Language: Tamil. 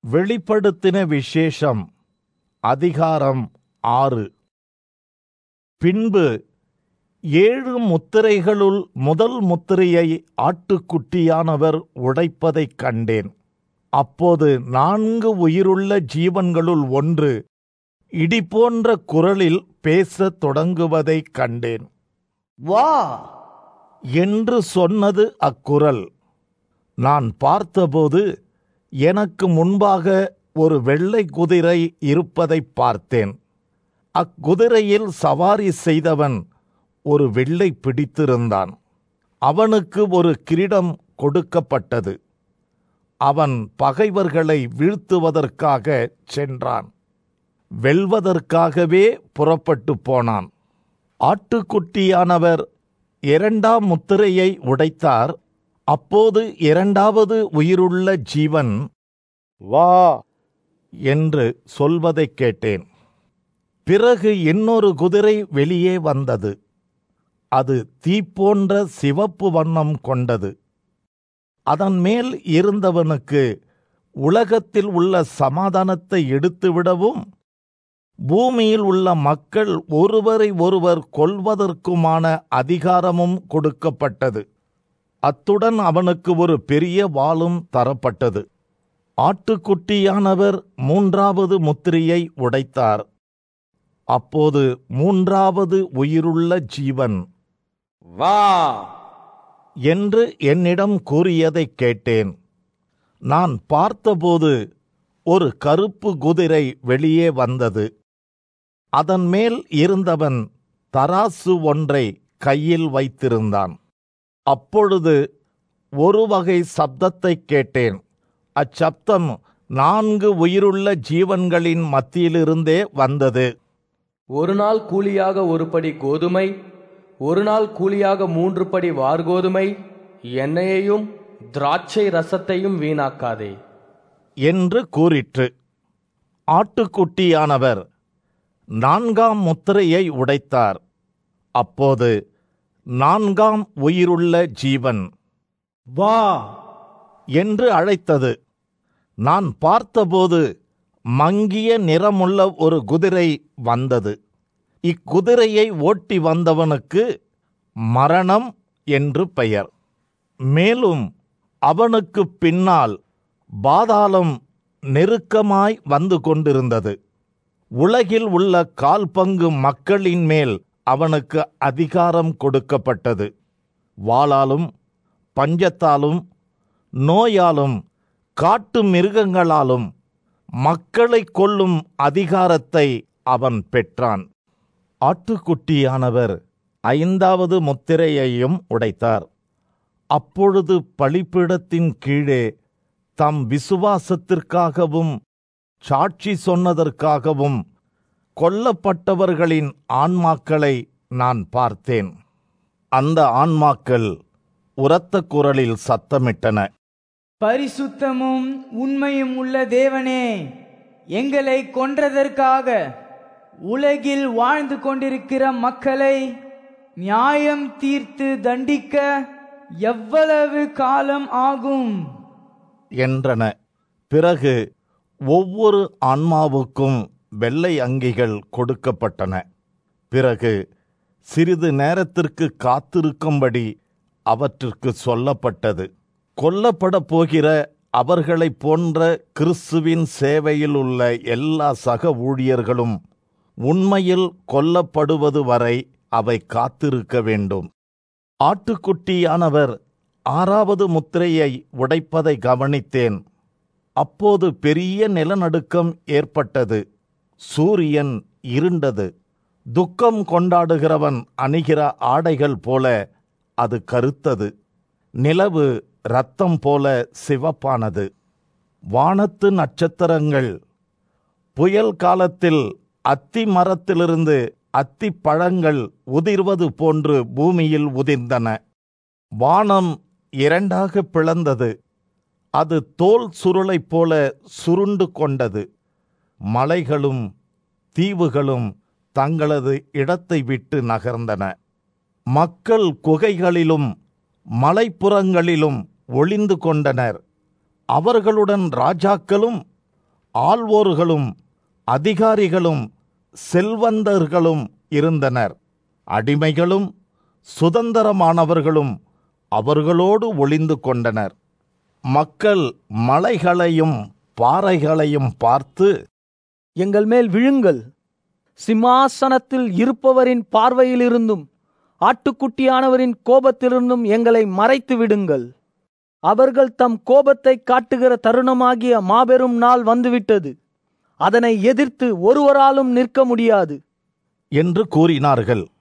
வெளிப்படுத்தின விசேஷம் அதிகாரம் ஆறு பின்பு ஏழு முத்திரைகளுள் முதல் முத்திரையை ஆட்டுக்குட்டியானவர் உடைப்பதைக் கண்டேன் அப்போது நான்கு உயிருள்ள ஜீவன்களுள் ஒன்று இடி போன்ற குரலில் பேசத் தொடங்குவதைக் கண்டேன் வா என்று சொன்னது அக்குரல் நான் பார்த்தபோது எனக்கு முன்பாக ஒரு வெள்ளை குதிரை இருப்பதைப் பார்த்தேன் அக்குதிரையில் சவாரி செய்தவன் ஒரு வெள்ளை பிடித்திருந்தான் அவனுக்கு ஒரு கிரீடம் கொடுக்கப்பட்டது அவன் பகைவர்களை வீழ்த்துவதற்காக சென்றான் வெல்வதற்காகவே புறப்பட்டு போனான் ஆட்டுக்குட்டியானவர் இரண்டாம் முத்திரையை உடைத்தார் அப்போது இரண்டாவது உயிருள்ள ஜீவன் வா என்று சொல்வதைக் கேட்டேன் பிறகு இன்னொரு குதிரை வெளியே வந்தது அது தீப்போன்ற சிவப்பு வண்ணம் கொண்டது அதன் மேல் இருந்தவனுக்கு உலகத்தில் உள்ள சமாதானத்தை எடுத்துவிடவும் பூமியில் உள்ள மக்கள் ஒருவரை ஒருவர் கொல்வதற்குமான அதிகாரமும் கொடுக்கப்பட்டது அத்துடன் அவனுக்கு ஒரு பெரிய வாளும் தரப்பட்டது ஆட்டுக்குட்டியானவர் மூன்றாவது முத்திரையை உடைத்தார் அப்போது மூன்றாவது உயிருள்ள ஜீவன் வா என்று என்னிடம் கூறியதைக் கேட்டேன் நான் பார்த்தபோது ஒரு கருப்பு குதிரை வெளியே வந்தது அதன் மேல் இருந்தவன் தராசு ஒன்றை கையில் வைத்திருந்தான் அப்பொழுது ஒரு வகை சப்தத்தைக் கேட்டேன் அச்சப்தம் நான்கு உயிருள்ள ஜீவன்களின் மத்தியிலிருந்தே வந்தது ஒரு நாள் கூலியாக ஒரு படி கோதுமை ஒரு நாள் கூலியாக மூன்று படி வார்கோதுமை எண்ணெயையும் திராட்சை ரசத்தையும் வீணாக்காதே என்று கூறிற்று ஆட்டுக்குட்டியானவர் நான்காம் முத்திரையை உடைத்தார் அப்போது நான்காம் உயிருள்ள ஜீவன் வா என்று அழைத்தது நான் பார்த்தபோது மங்கிய நிறமுள்ள ஒரு குதிரை வந்தது இக்குதிரையை ஓட்டி வந்தவனுக்கு மரணம் என்று பெயர் மேலும் அவனுக்கு பின்னால் பாதாளம் நெருக்கமாய் வந்து கொண்டிருந்தது உலகில் உள்ள கால் பங்கு மக்களின் மேல் அவனுக்கு அதிகாரம் கொடுக்கப்பட்டது வாளாலும் பஞ்சத்தாலும் நோயாலும் காட்டு மிருகங்களாலும் மக்களை கொல்லும் அதிகாரத்தை அவன் பெற்றான் ஆட்டுக்குட்டியானவர் ஐந்தாவது முத்திரையையும் உடைத்தார் அப்பொழுது பலிப்பீடத்தின் கீழே தம் விசுவாசத்திற்காகவும் சாட்சி சொன்னதற்காகவும் கொல்லப்பட்டவர்களின் ஆன்மாக்களை நான் பார்த்தேன் அந்த ஆன்மாக்கள் உரத்த குரலில் சத்தமிட்டன பரிசுத்தமும் உண்மையும் உள்ள தேவனே எங்களை கொன்றதற்காக உலகில் வாழ்ந்து கொண்டிருக்கிற மக்களை நியாயம் தீர்த்து தண்டிக்க எவ்வளவு காலம் ஆகும் என்றன பிறகு ஒவ்வொரு ஆன்மாவுக்கும் வெள்ளை அங்கிகள் கொடுக்கப்பட்டன பிறகு சிறிது நேரத்திற்கு காத்திருக்கும்படி அவற்றிற்கு சொல்லப்பட்டது கொல்லப்படப் போகிற அவர்களைப் போன்ற கிறிஸ்துவின் சேவையில் உள்ள எல்லா சக ஊழியர்களும் உண்மையில் கொல்லப்படுவது வரை அவை காத்திருக்க வேண்டும் ஆட்டுக்குட்டியானவர் ஆறாவது முத்திரையை உடைப்பதை கவனித்தேன் அப்போது பெரிய நிலநடுக்கம் ஏற்பட்டது சூரியன் இருண்டது துக்கம் கொண்டாடுகிறவன் அணிகிற ஆடைகள் போல அது கருத்தது நிலவு இரத்தம் போல சிவப்பானது வானத்து நட்சத்திரங்கள் புயல் காலத்தில் அத்தி மரத்திலிருந்து அத்தி பழங்கள் உதிர்வது போன்று பூமியில் உதிர்ந்தன வானம் இரண்டாக பிளந்தது அது தோல் சுருளைப் போல சுருண்டு கொண்டது மலைகளும் தீவுகளும் தங்களது இடத்தை விட்டு நகர்ந்தன மக்கள் குகைகளிலும் மலைப்புறங்களிலும் ஒளிந்து கொண்டனர் அவர்களுடன் ராஜாக்களும் ஆள்வோர்களும் அதிகாரிகளும் செல்வந்தர்களும் இருந்தனர் அடிமைகளும் சுதந்திரமானவர்களும் அவர்களோடு ஒளிந்து கொண்டனர் மக்கள் மலைகளையும் பாறைகளையும் பார்த்து எங்கள் மேல் விழுங்கள் சிம்மாசனத்தில் இருப்பவரின் பார்வையிலிருந்தும் ஆட்டுக்குட்டியானவரின் கோபத்திலிருந்தும் எங்களை மறைத்து விடுங்கள் அவர்கள் தம் கோபத்தை காட்டுகிற தருணமாகிய மாபெரும் நாள் வந்துவிட்டது அதனை எதிர்த்து ஒருவராலும் நிற்க முடியாது என்று கூறினார்கள்